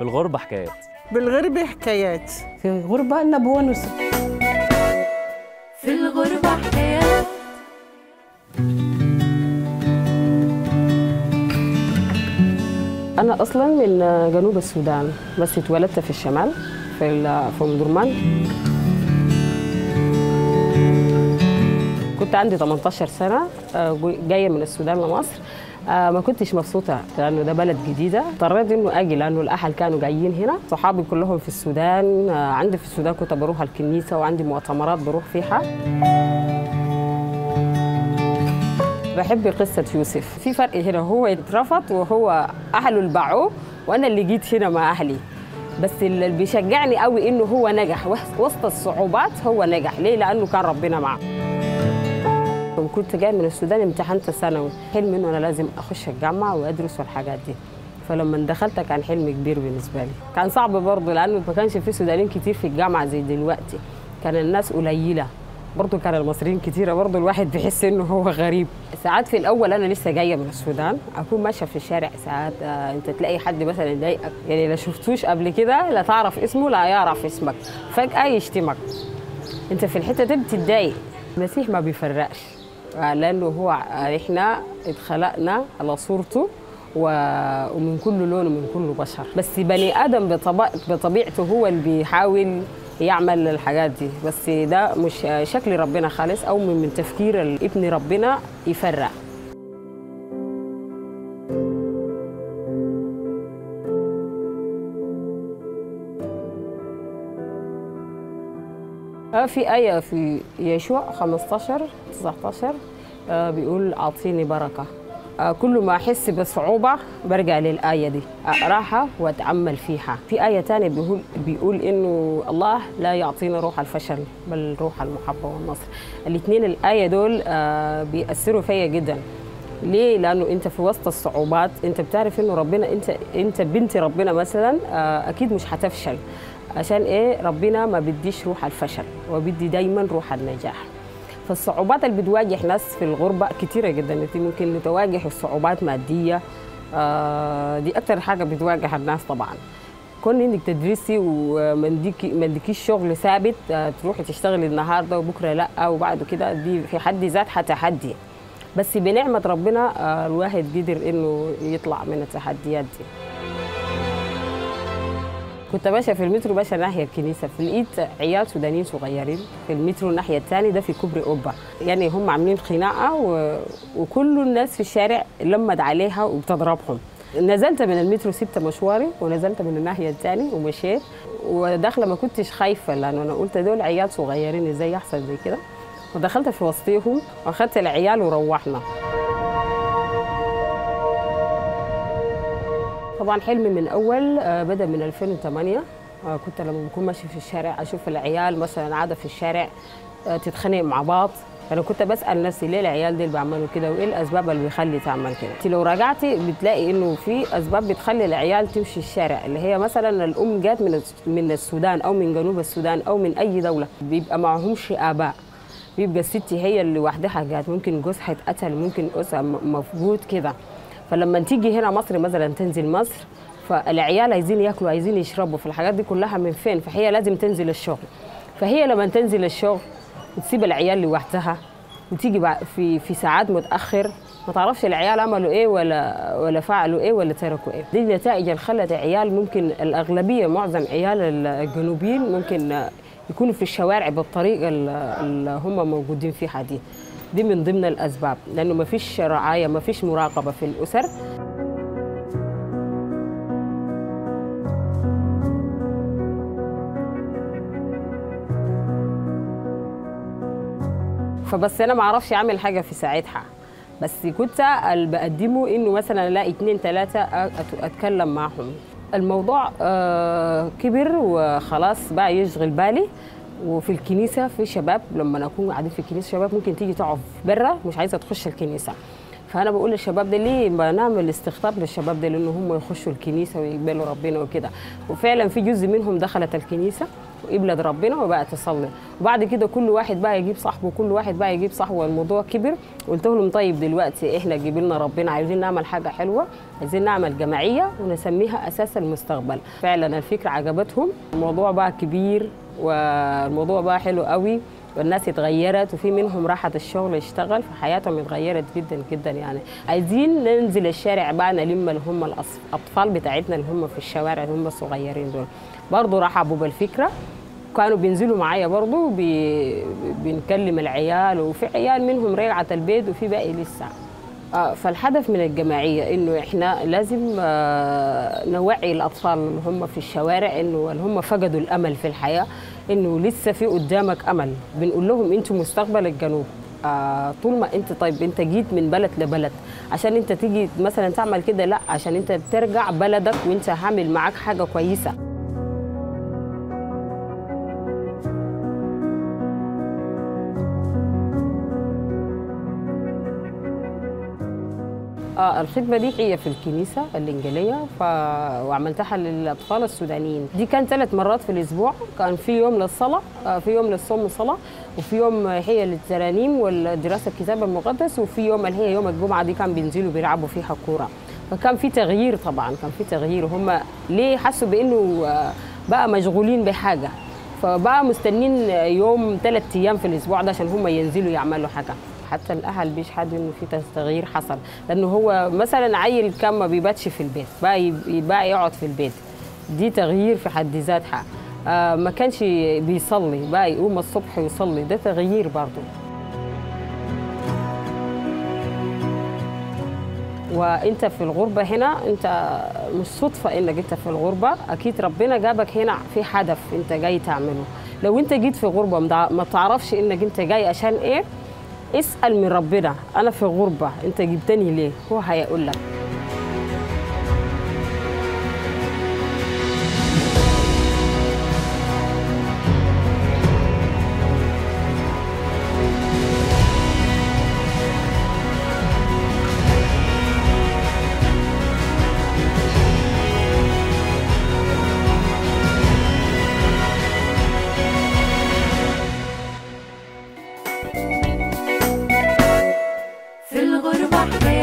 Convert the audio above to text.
في الغربة حكايات بالغربة حكايات في الغربة نبونس في الغربة حكايات أنا أصلا من جنوب السودان بس اتولدت في الشمال في ال- في أم درمان كنت عندي 18 سنة آه، جو- جاية من السودان لمصر آه، ما كنتش مبسوطة لأنه ده بلد جديدة اضطريت إنه أجي لأنه الأهل كانوا جايين هنا صحابي كلهم في السودان آه، عندي في السودان كنت بروح الكنيسة وعندي مؤتمرات بروح فيها بحب قصة يوسف في فرق هنا هو اترفض وهو أهله اللي باعوه وأنا اللي جيت هنا مع أهلي بس اللي بيشجعني قوي إنه هو نجح وس- وسط الصعوبات هو نجح ليه؟ لأنه كان ربنا معه وكنت جاي من السودان امتحنت ثانوي حلمي إنه أنا لازم أخش الجامعة وأدرس والحاجات دي فلما دخلت كان حلم كبير بالنسبة لي كان صعب برضه لأنه ما كانش في سودانيين كتير في الجامعة زي دلوقتي كان الناس قليلة برضه كان المصريين كتيرة برضه الواحد بيحس انه هو غريب ساعات في الاول انا لسه جايه من السودان اكون ماشيه في الشارع ساعات آه انت تلاقي حد مثلا يضايقك يعني لا شفتوش قبل كده لا تعرف اسمه لا يعرف اسمك فجاه يشتمك انت في الحته دي بتتضايق المسيح ما بيفرقش آه، لانه هو آه، احنا اتخلقنا على صورته و- ومن كل لون ومن كل بشر بس بني ادم بطبع بطبيعته هو اللي بيحاول يعمل الحاجات دي بس ده مش شكل ربنا خالص او من من تفكير ابن ربنا يفرق آه، في آية في يشوع 15 19 آه، بيقول أعطيني بركة آه، كل ما أحس بصعوبة برجع للآية دي أقراها وأتأمل فيها في آية تانية بيقول, بيقول إنه الله لا يعطينا روح الفشل بل روح المحبة والنصر الاثنين الآية دول آه، بيأثروا فيا جدا ليه؟ لأنه أنت في وسط الصعوبات أنت بتعرف إنه ربنا أنت أنت بنت ربنا مثلا آه، أكيد مش هتفشل عشان إيه؟ ربنا ما بديش روح الفشل وبدي دايما روح النجاح. فالصعوبات اللي بتواجه ناس في الغربة كتيرة جدا انت ممكن تواجه الصعوبات مادية آه، دي أكتر حاجة بتواجه الناس طبعا كون انك تدرسي وما نديكي- ما اديكيش شغل ثابت آه، تروحي تشتغلي النهارده وبكره لا وبعد كده دي في حد ذاتها تحدي بس بنعمة ربنا آه، الواحد قدر انه يطلع من التحديات دي كنت ماشيه في المترو ماشيه ناحيه الكنيسه فلقيت عيال سودانيين صغيرين في المترو الناحيه الثانيه ده في كوبري اوبا يعني هم عاملين خناقه و... وكل الناس في الشارع لمت عليها وبتضربهم نزلت من المترو سبت مشواري ونزلت من الناحيه الثانيه ومشيت وداخله ما كنتش خايفه لانه انا قلت دول عيال صغيرين ازاي يحصل زي كده ودخلت في وسطيهم واخدت العيال وروحنا طبعا حلمي من اول آه، بدا من 2008 آه، كنت لما بكون ماشي في الشارع اشوف العيال مثلا قاعده في الشارع آه، تتخانق مع بعض انا كنت بسال نفسي ليه العيال دول بيعملوا كده وايه الاسباب اللي بيخلي تعمل كده انت لو رجعتي بتلاقي انه في اسباب بتخلي العيال تمشي الشارع اللي هي مثلا الام جات من الس- من السودان او من جنوب السودان او من اي دوله بيبقى معهمش اباء بيبقى الست هي اللي وحدها جات ممكن جوزها اتقتل ممكن جوزها م- مفقود كده فلما تيجي هنا مصر مثلا تنزل مصر فالعيال عايزين ياكلوا عايزين يشربوا فالحاجات دي كلها من فين فهي لازم تنزل الشغل فهي لما تنزل الشغل وتسيب العيال لوحدها وتيجي بع- في في ساعات متاخر ما تعرفش العيال عملوا ايه ولا ولا فعلوا ايه ولا تركوا ايه دي النتائج اللي خلت عيال ممكن الاغلبيه معظم عيال الجنوبيين ممكن يكونوا في الشوارع بالطريقه اللي هم موجودين فيها دي دي من ضمن الاسباب لانه ما فيش رعايه ما فيش مراقبه في الاسر فبس انا ما اعرفش اعمل حاجه في ساعتها بس كنت اللي بقدمه انه مثلا الاقي اتنين تلاته أت- اتكلم معهم الموضوع آه، كبر وخلاص بقى يشغل بالي وفي الكنيسه في شباب لما اكون قاعدين في الكنيسه شباب ممكن تيجي تقعد برا مش عايزه تخش الكنيسه فانا بقول للشباب ده ليه ما نعمل استقطاب للشباب ده لان هم يخشوا الكنيسه ويقبلوا ربنا وكده وفعلا في جزء منهم دخلت الكنيسه وقبلت ربنا وبقت تصلي وبعد كده كل واحد بقى يجيب صاحبه كل واحد بقى يجيب صاحبه والموضوع كبر قلت لهم طيب دلوقتي احنا جيب لنا ربنا عايزين نعمل حاجه حلوه عايزين نعمل جمعيه ونسميها اساس المستقبل فعلا الفكره عجبتهم الموضوع بقى كبير والموضوع بقى حلو قوي والناس اتغيرت وفي منهم راحت الشغل يشتغل فحياتهم اتغيرت جدا جدا يعني عايزين ننزل الشارع بقى نلم اللي هم الاطفال بتاعتنا اللي هم في الشوارع اللي هم الصغيرين دول برضه رحبوا بالفكره كانوا بينزلوا معايا برضه بي... بنكلم العيال وفي عيال منهم رجعت البيت وفي باقي لسه آه، فالهدف من الجماعية إنه إحنا لازم آه، نوعي الأطفال اللي هم في الشوارع إنه اللي هم فقدوا الأمل في الحياة إنه لسه في قدامك أمل بنقول لهم أنتوا مستقبل الجنوب آه، طول ما أنت طيب أنت جيت من بلد لبلد عشان أنت تيجي مثلا تعمل كده لا عشان أنت ترجع بلدك وأنت عامل معاك حاجة كويسة آه الخدمة دي هي في الكنيسة الإنجيلية ف... وعملتها للأطفال السودانيين دي كان ثلاث مرات في الأسبوع كان في يوم للصلاة آه في يوم للصوم والصلاة وفي يوم هي للترانيم والدراسة الكتاب المقدس وفي يوم اللي هي يوم الجمعة دي كان بينزلوا بيلعبوا فيها كورة فكان في تغيير طبعا كان في تغيير هم ليه حسوا بأنه آه، بقى مشغولين بحاجة فبقى مستنين يوم ثلاث أيام في الأسبوع ده عشان هم ينزلوا يعملوا حاجة حتى الاهل بيشهدوا انه في تغيير حصل لانه هو مثلا عيل كان ما بيباتش في البيت بقى يب- بقى يقعد في البيت دي تغيير في حد ذاتها آه ما كانش بيصلي بقى يقوم الصبح يصلي ده تغيير برضه وانت في الغربه هنا انت مش صدفه انك انت في الغربه اكيد ربنا جابك هنا في هدف انت جاي تعمله لو انت جيت في غربه مدع- ما تعرفش انك انت جاي عشان ايه اسال من ربنا انا في غربه انت جبتني ليه هو هيقول لك في الغربة حكايات